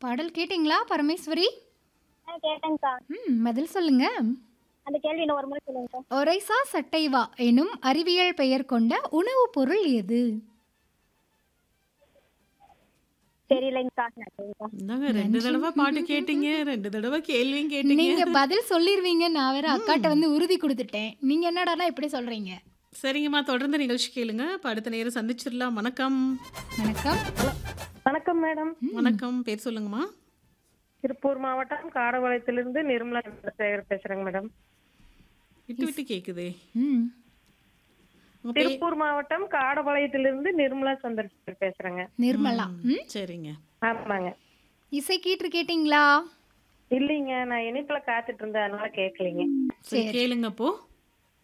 பாடல் கேட்டிங்களா பரமேஸ்வரி ஆ கேட்டேங்க்கா ம் பதில் சொல்லுங்க அந்த கேள்வி இன்னும் ஒரு முறை சொல்லுங்கக்கா ஒரைசா சட்டைவா எனும் அறிவியல் பெயர் கொண்ட உணவுப் பொருள் எது தெரியலைங்கக்கா நன்றிங்கக்கா இந்தாங்க ரெண்டு தடவை பாட்டு கேட்டீங்க ரெண்டு தடவை கேள்வியும் கேட்டீங்க நீங்க பதில் சொல்லிருவீங்க நான் வேற அக்காட்ட வந்து உறுதி கொடுத்துட்டேன் நீங்க என்னடானா இப்படி சொல்றீங்க சரிங்கம்மா தொடர்ந்து நிகழ்ச்சி கேளுங்க இப்ப அடுத்த நேரம் சந்திச்சிடலாம் வணக்கம் வணக்கம் வணக்கம் மேடம் வணக்கம் பேர் சொல்லுங்கம்மா திருப்பூர் மாவட்டம் காரபாளையத்திலிருந்து நிர்மலா சந்திரசேகர் பேசுறேங்க மேடம் விட்டு விட்டு கேக்குதே ம் உங்க பேர் திருப்பூர் மாவட்டம் காடபாளையத்திலிருந்து நிர்மலா சந்திரசேகர் பேசுறேங்க நிர்மலா ம் சரிங்க ஆமாங்க இசை கீற்று கேட்டிங்களா இல்லைங்க நான் இணைப்புல காத்துட்டு இருந்தேன் அதனால கேட்கலீங்க சரி கேளுங்க அப்போ